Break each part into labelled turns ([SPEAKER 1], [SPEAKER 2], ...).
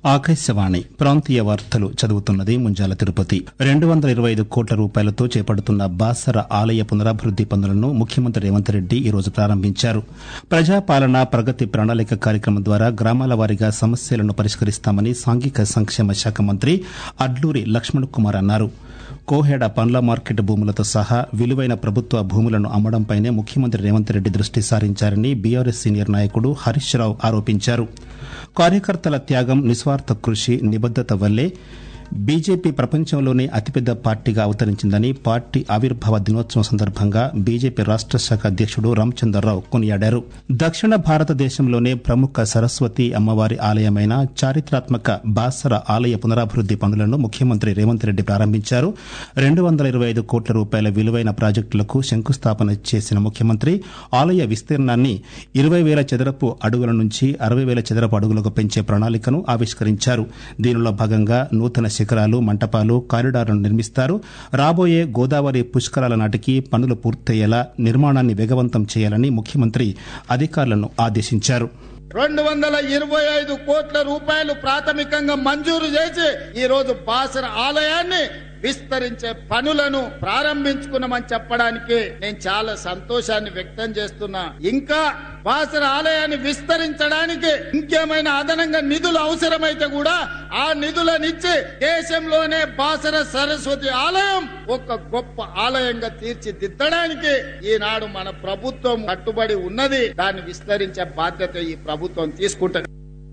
[SPEAKER 1] ఆకాశవాణి ప్రాంతీయ వార్తలు చదువుతున్నది ముంజాల తిరుపతి రెండు వందల ఇరవై ఐదు కోట్ల రూపాయలతో చేపడుతున్న బాసర ఆలయ పునరాభివృద్ది పనులను ముఖ్యమంత్రి రేవంత్ రెడ్డి ఈరోజు ప్రారంభించారు ప్రజాపాలన ప్రగతి ప్రణాళిక కార్యక్రమం ద్వారా గ్రామాల వారీగా సమస్యలను పరిష్కరిస్తామని సాంఘిక సంక్షేమ శాఖ మంత్రి అడ్లూరి లక్ష్మణ్ కుమార్ అన్నారు కోహెడ పండ్ల మార్కెట్ భూములతో సహా విలువైన ప్రభుత్వ భూములను అమ్మడంపైనే ముఖ్యమంత్రి రేవంత్ రెడ్డి దృష్టి సారించారని బీఆర్ఎస్ సీనియర్ నాయకుడు హరీష్ రావు ఆరోపించారు కార్యకర్తల త్యాగం నిస్వార్థ కృషి నిబద్దత వల్లే బీజేపీ ప్రపంచంలోనే అతిపెద్ద పార్టీగా అవతరించిందని పార్టీ ఆవిర్భావ దినోత్సవం సందర్భంగా బీజేపీ రాష్ట శాఖ అధ్యక్షుడు రామచంద్రరావు కొనియాడారు దక్షిణ భారతదేశంలోనే ప్రముఖ సరస్వతి అమ్మవారి ఆలయమైన చారిత్రాత్మక బాసర ఆలయ పునరాభివృద్ది పనులను ముఖ్యమంత్రి రేవంత్ రెడ్డి ప్రారంభించారు రెండు వందల ఇరవై ఐదు కోట్ల రూపాయల విలువైన ప్రాజెక్టులకు శంకుస్థాపన చేసిన ముఖ్యమంత్రి ఆలయ విస్తీర్ణాన్ని ఇరవై వేల చదరపు అడుగుల నుంచి అరవై వేల చదరపు అడుగులకు పెంచే ప్రణాళికను ఆవిష్కరించారు దీనిలో భాగంగా నూతన శిఖరాలు మంటపాలు కారిడార్లను నిర్మిస్తారు రాబోయే గోదావరి పుష్కరాల నాటికి పనులు పూర్తయ్యేలా నిర్మాణాన్ని వేగవంతం చేయాలని ముఖ్యమంత్రి అధికారులను ఆదేశించారు
[SPEAKER 2] రెండు వందల ఇరవై ఐదు కోట్ల రూపాయలు ప్రాథమికంగా మంజూరు చేసి ఈ రోజు బాసర ఆలయాన్ని విస్తరించే పనులను ప్రారంభించుకున్నామని చెప్పడానికి నేను చాలా సంతోషాన్ని వ్యక్తం చేస్తున్నా ఇంకా బాసర ఆలయాన్ని విస్తరించడానికి ఇంకేమైనా అదనంగా నిధులు అవసరమైతే కూడా ఆ నిధులనిచ్చి దేశంలోనే బాసర సరస్వతి ఆలయం ఒక గొప్ప ఆలయంగా తీర్చిదిద్దడానికి ఈనాడు మన ప్రభుత్వం కట్టుబడి ఉన్నది దాన్ని విస్తరించే బాధ్యత ఈ ప్రభుత్వం తీసుకుంటుంది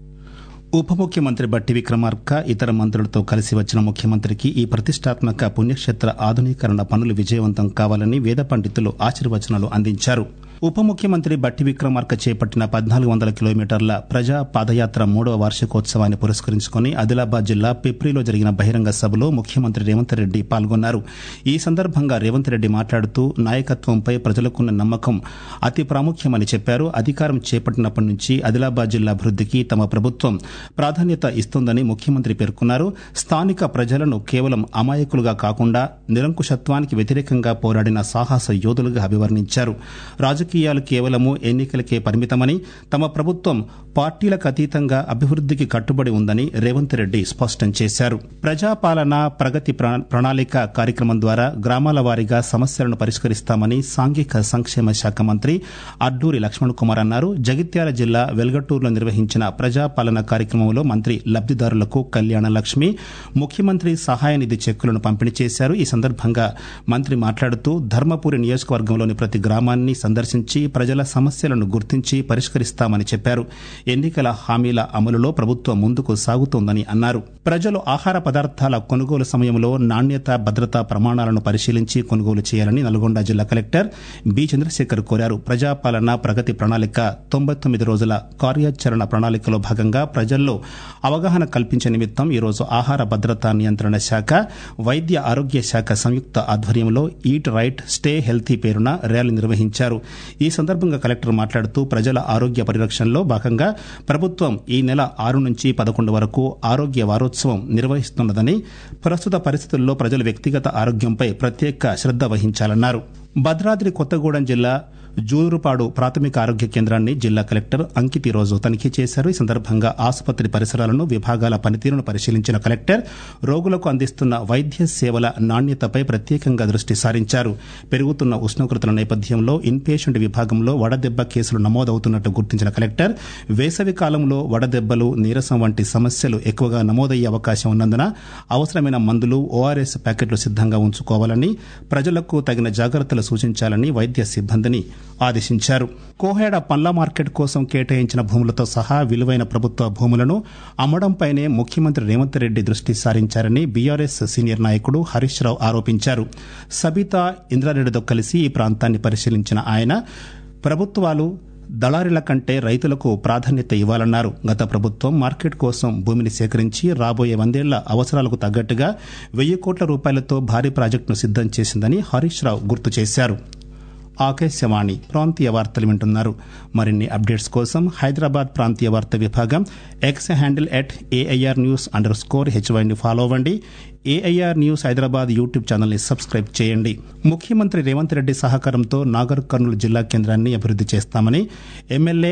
[SPEAKER 1] ఉప ముఖ్యమంత్రి బట్టి విక్రమార్క ఇతర మంత్రులతో కలిసి వచ్చిన ముఖ్యమంత్రికి ఈ ప్రతిష్టాత్మక పుణ్యక్షేత్ర ఆధునీకరణ పనులు విజయవంతం కావాలని వేద పండితులు ఆశీర్వచనాలు అందించారు ఉప ముఖ్యమంత్రి బట్టి విక్రమార్క చేపట్టిన పద్నాలుగు వందల కిలోమీటర్ల ప్రజా పాదయాత్ర మూడవ వార్షికోత్సవాన్ని పురస్కరించుకుని ఆదిలాబాద్ జిల్లా పిప్రిలో జరిగిన బహిరంగ సభలో ముఖ్యమంత్రి రేవంత్ రెడ్డి పాల్గొన్నారు ఈ సందర్భంగా రేవంత్ రెడ్డి మాట్లాడుతూ నాయకత్వంపై ప్రజలకున్న నమ్మకం అతి ప్రాముఖ్యమని చెప్పారు అధికారం చేపట్టినప్పటి నుంచి ఆదిలాబాద్ జిల్లా అభివృద్దికి తమ ప్రభుత్వం ప్రాధాన్యత ఇస్తోందని ముఖ్యమంత్రి పేర్కొన్నారు స్థానిక ప్రజలను కేవలం అమాయకులుగా కాకుండా నిరంకుశత్వానికి వ్యతిరేకంగా పోరాడిన సాహస యోధులుగా అభివర్ణించారు రాజకీయాలు కేవలము ఎన్నికలకే పరిమితమని తమ ప్రభుత్వం పార్టీలకు అతీతంగా అభివృద్దికి కట్టుబడి ఉందని రేవంత్ రెడ్డి స్పష్టం చేశారు ప్రజాపాలన ప్రగతి ప్రణాళిక కార్యక్రమం ద్వారా గ్రామాల వారీగా సమస్యలను పరిష్కరిస్తామని సాంఘిక సంక్షేమ శాఖ మంత్రి అడ్డూరి లక్ష్మణ్ కుమార్ అన్నారు జగిత్యాల జిల్లా వెల్గటూరులో నిర్వహించిన ప్రజాపాలన కార్యక్రమంలో మంత్రి లబ్దిదారులకు కళ్యాణ లక్ష్మి ముఖ్యమంత్రి సహాయ నిధి చెక్కులను పంపిణీ చేశారు ఈ సందర్భంగా మంత్రి మాట్లాడుతూ ధర్మపురి నియోజకవర్గంలోని ప్రతి గ్రామాన్ని సందర్శించి ప్రజల సమస్యలను గుర్తించి పరిష్కరిస్తామని చెప్పారు ఎన్నికల హామీల అమలులో ప్రభుత్వం ముందుకు సాగుతోందని అన్నారు ప్రజలు ఆహార పదార్థాల కొనుగోలు సమయంలో నాణ్యత భద్రతా ప్రమాణాలను పరిశీలించి కొనుగోలు చేయాలని నల్గొండ జిల్లా కలెక్టర్ బి చంద్రశేఖర్ కోరారు ప్రజాపాలన ప్రగతి ప్రణాళిక తొంభై తొమ్మిది రోజుల కార్యాచరణ ప్రణాళికలో భాగంగా ప్రజల్లో అవగాహన కల్పించే నిమిత్తం ఈరోజు ఆహార భద్రతా నియంత్రణ శాఖ వైద్య ఆరోగ్య శాఖ సంయుక్త ఆధ్వర్యంలో ఈట్ రైట్ స్టే హెల్తీ పేరున ర్యాలీ నిర్వహించారు ఈ సందర్భంగా కలెక్టర్ మాట్లాడుతూ ప్రజల ఆరోగ్య పరిరక్షణలో భాగంగా ప్రభుత్వం ఈ నెల ఆరు నుంచి పదకొండు వరకు ఆరోగ్య వారోత్సవం నిర్వహిస్తున్నదని ప్రస్తుత పరిస్థితుల్లో ప్రజల వ్యక్తిగత ఆరోగ్యంపై ప్రత్యేక శ్రద్ద వహించాలన్నారు భద్రాద్రి కొత్తగూడెం జిల్లా జూరుపాడు ప్రాథమిక ఆరోగ్య కేంద్రాన్ని జిల్లా కలెక్టర్ అంకిత్ రోజు తనిఖీ చేశారు ఈ సందర్భంగా ఆసుపత్రి పరిసరాలను విభాగాల పనితీరును పరిశీలించిన కలెక్టర్ రోగులకు అందిస్తున్న వైద్య సేవల నాణ్యతపై ప్రత్యేకంగా దృష్టి సారించారు పెరుగుతున్న ఉష్ణోగ్రతల నేపథ్యంలో ఇన్పేషెంట్ విభాగంలో వడదెబ్బ కేసులు నమోదవుతున్నట్టు గుర్తించిన కలెక్టర్ వేసవి కాలంలో వడదెబ్బలు నీరసం వంటి సమస్యలు ఎక్కువగా నమోదయ్యే అవకాశం ఉన్నందున అవసరమైన మందులు ఓఆర్ఎస్ ప్యాకెట్లు సిద్దంగా ఉంచుకోవాలని ప్రజలకు తగిన జాగ్రత్తలు సూచించాలని వైద్య సిబ్బందిని ఆదేశించారు కోహేడ పండ్ల మార్కెట్ కోసం కేటాయించిన భూములతో సహా విలువైన ప్రభుత్వ భూములను అమ్మడంపైనే ముఖ్యమంత్రి రేవంత్ రెడ్డి దృష్టి సారించారని బీఆర్ఎస్ సీనియర్ నాయకుడు హరీష్ రావు ఆరోపించారు సబితా ఇంద్రారెడ్డితో కలిసి ఈ ప్రాంతాన్ని పరిశీలించిన ఆయన ప్రభుత్వాలు దళారీల కంటే రైతులకు ప్రాధాన్యత ఇవ్వాలన్నారు గత ప్రభుత్వం మార్కెట్ కోసం భూమిని సేకరించి రాబోయే వందేళ్ల అవసరాలకు తగ్గట్టుగా వెయ్యి కోట్ల రూపాయలతో భారీ ప్రాజెక్టును సిద్దం చేసిందని హరీష్ రావు గుర్తు చేశారు ఆకాశవాణి ప్రాంతీయ వార్తలు వింటున్నారు మరిన్ని అప్డేట్స్ కోసం హైదరాబాద్ ప్రాంతీయ వార్త విభాగం X handle at AIR news underscore హెచ్వైని ఫాలో అవ్వండి ఏఐఆర్ న్యూస్ హైదరాబాద్ యూట్యూబ్ ఛానల్ని సబ్స్క్రైబ్ చేయండి ముఖ్యమంత్రి రేవంత్ రెడ్డి సహకారంతో నాగర్ కర్నూలు జిల్లా కేంద్రాన్ని అభివృద్ది చేస్తామని ఎమ్మెల్యే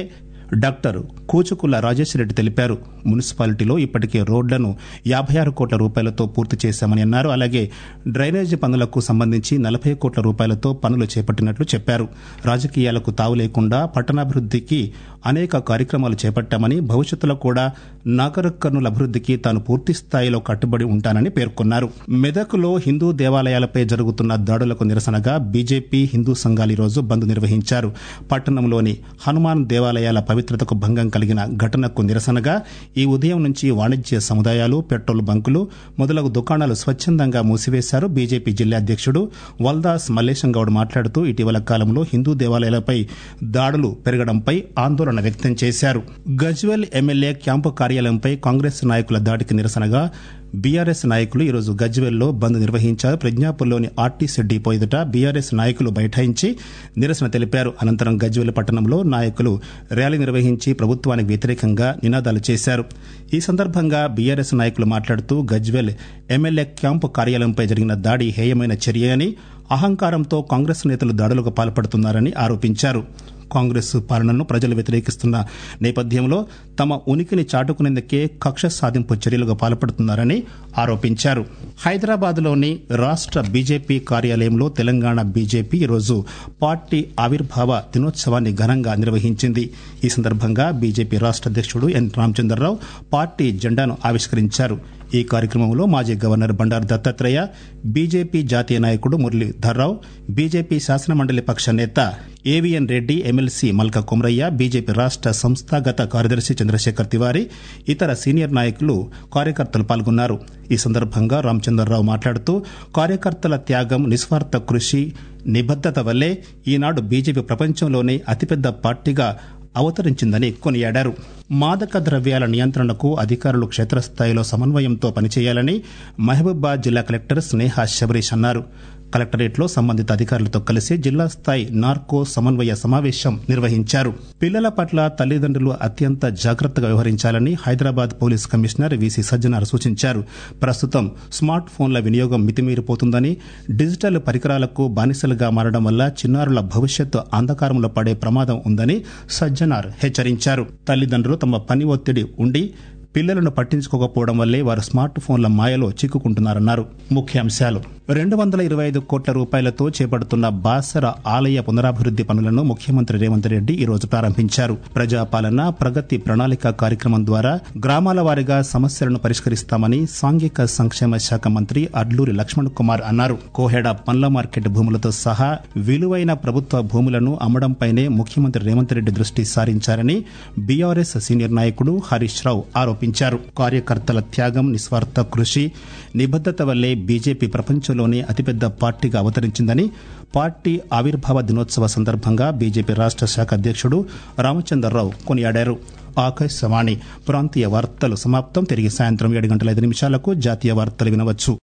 [SPEAKER 1] డాక్టర్ కూచుకుల రాజేష్ రెడ్డి తెలిపారు మున్సిపాలిటీలో ఇప్పటికే రోడ్లను యాభై ఆరు కోట్ల రూపాయలతో పూర్తి చేశామని అన్నారు అలాగే డ్రైనేజీ పనులకు సంబంధించి నలభై కోట్ల రూపాయలతో పనులు చేపట్టినట్లు చెప్పారు రాజకీయాలకు తావు లేకుండా పట్టణాభివృద్ధికి అనేక కార్యక్రమాలు చేపట్టామని భవిష్యత్తులో కూడా నాగరికర్నుల అభివృద్ధికి తాను పూర్తి స్థాయిలో కట్టుబడి ఉంటానని పేర్కొన్నారు మెదక్లో హిందూ దేవాలయాలపై జరుగుతున్న దాడులకు నిరసనగా బీజేపీ హిందూ సంఘాలు ఈరోజు బంద్ నిర్వహించారు పట్టణంలోని హనుమాన్ దేవాలయాల పవిత్రతకు భంగం కలిగిన ఘటనకు నిరసనగా ఈ ఉదయం నుంచి వాణిజ్య సముదాయాలు పెట్రోల్ బంకులు మొదలగు దుకాణాలు స్వచ్ఛందంగా మూసివేశారు బీజేపీ జిల్లా అధ్యక్షుడు వల్దాస్ మల్లేశం గౌడ్ మాట్లాడుతూ ఇటీవల కాలంలో హిందూ దేవాలయాలపై దాడులు పెరగడంపై ఆందోళన వ్యక్తం చేశారు గజ్వెల్ ఎమ్మెల్యే క్యాంపు కార్యాలయంపై కాంగ్రెస్ నాయకుల దాడికి నిరసనగా బీఆర్ఎస్ నాయకులు ఈరోజు గజ్వెల్లో బంద్ నిర్వహించారు ప్రజ్ఞాపూర్లోని ఆర్టీసీ డిపో ఎదుట బీఆర్ఎస్ నాయకులు బైఠాయించి నిరసన తెలిపారు అనంతరం గజ్వెల్ పట్టణంలో నాయకులు ర్యాలీ నిర్వహించి ప్రభుత్వానికి వ్యతిరేకంగా నినాదాలు చేశారు ఈ సందర్భంగా బీఆర్ఎస్ నాయకులు మాట్లాడుతూ గజ్వెల్ ఎమ్మెల్యే క్యాంపు కార్యాలయంపై జరిగిన దాడి హేయమైన చర్య అని అహంకారంతో కాంగ్రెస్ నేతలు దాడులకు పాల్పడుతున్నారని ఆరోపించారు కాంగ్రెస్ పాలనను ప్రజలు వ్యతిరేకిస్తున్న నేపథ్యంలో తమ ఉనికిని చాటుకునేందుకే కక్ష సాధింపు చర్యలుగా పాల్పడుతున్నారని ఆరోపించారు హైదరాబాద్లోని రాష్ట్ర బీజేపీ కార్యాలయంలో తెలంగాణ బీజేపీ ఈరోజు పార్టీ ఆవిర్భావ దినోత్సవాన్ని ఘనంగా నిర్వహించింది ఈ సందర్భంగా బీజేపీ రాష్ట్ర అధ్యక్షుడు ఎన్ రామచంద్రరావు పార్టీ జెండాను ఆవిష్కరించారు ఈ కార్యక్రమంలో మాజీ గవర్నర్ బండారు దత్తాత్రేయ బీజేపీ జాతీయ నాయకుడు మురళీధర్రావు బీజేపీ శాసనమండలి పక్ష నేత AVN Reddy MLC Malka Kumaraiah BJP రాష్ట్ర సంస్థాగత కార్యదర్శి చంద్రశేఖర్ తివారీ ఇతర సీనియర్ నాయకులు కార్యకర్తలు పాల్గొన్నారు ఈ సందర్భంగా రామచంద్రరావు మాట్లాడుతూ కార్యకర్తల త్యాగం నిస్వార్థ కృషి నిబద్దత వల్లే ఈనాడు బీజేపీ ప్రపంచంలోనే అతిపెద్ద పార్టీగా అవతరించిందని కొనియాడారు మాదక ద్రవ్యాల నియంత్రణకు అధికారులు క్షేత్రస్థాయిలో సమన్వయంతో పనిచేయాలని మహబూబాద్ జిల్లా కలెక్టర్ స్నేహ శబరీష్ అన్నారు కలెక్టరేట్లో సంబంధిత అధికారులతో కలిసి జిల్లా స్థాయి నార్కో సమన్వయ సమావేశం నిర్వహించారు పిల్లల పట్ల తల్లిదండ్రులు అత్యంత జాగ్రత్తగా వ్యవహరించాలని Hyderabad police commissioner VC Sajjanar సూచించారు ప్రస్తుతం స్మార్ట్ ఫోన్ల వినియోగం మితిమీరిపోతుందని డిజిటల్ పరికరాలకు బానిసలుగా మారడం వల్ల చిన్నారుల భవిష్యత్తు అంధకారంలో పడే ప్రమాదం ఉందని సజ్జనార్ హెచ్చరించారు తల్లిదండ్రులు తమ పని ఒత్తిడి ఉండి పిల్లలను పట్టించుకోకపోవడం వల్లే వారు స్మార్ట్ ఫోన్ల మాయలో చిక్కుకుంటున్నారన్నారు ముఖ్యాంశాలు రెండు వందల ఇరవై ఐదు కోట్ల రూపాయలతో చేపడుతున్న బాసర ఆలయ పునరాభివృద్ది పనులను ముఖ్యమంత్రి రేవంత్ రెడ్డి ఈ రోజు ప్రారంభించారు ప్రజాపాలన ప్రగతి ప్రణాళిక కార్యక్రమం ద్వారా గ్రామాల వారీగా సమస్యలను పరిష్కరిస్తామని సాంఘిక సంక్షేమ శాఖ మంత్రి అడ్లూరి లక్ష్మణ్ కుమార్ అన్నారు కోహెడ పండ్ల మార్కెట్ భూములతో సహా విలువైన ప్రభుత్వ భూములను అమ్మడంపైనే ముఖ్యమంత్రి రేవంత్ రెడ్డి దృష్టి సారించారని బీఆర్ఎస్ సీనియర్ నాయకుడు హరీష్ రావు ఆరోపించారు కార్యకర్తల త్యాగం నిస్వార్థ కృషి నిబద్దత వల్లే బీజేపీ ప్రపంచంలోనే అతిపెద్ద పార్టీగా అవతరించిందని పార్టీ ఆవిర్భావ దినోత్సవ సందర్భంగా బీజేపీ రాష్ట్ర శాఖ అధ్యక్షుడు రామచంద్రరావు కొనియాడారు ఆకాశవాణి ప్రాంతీయ వార్తలు సమాప్తం తిరిగి సాయంత్రం ఏడు గంటల ఐదు నిమిషాలకు జాతీయ వార్తలు వినవచ్చు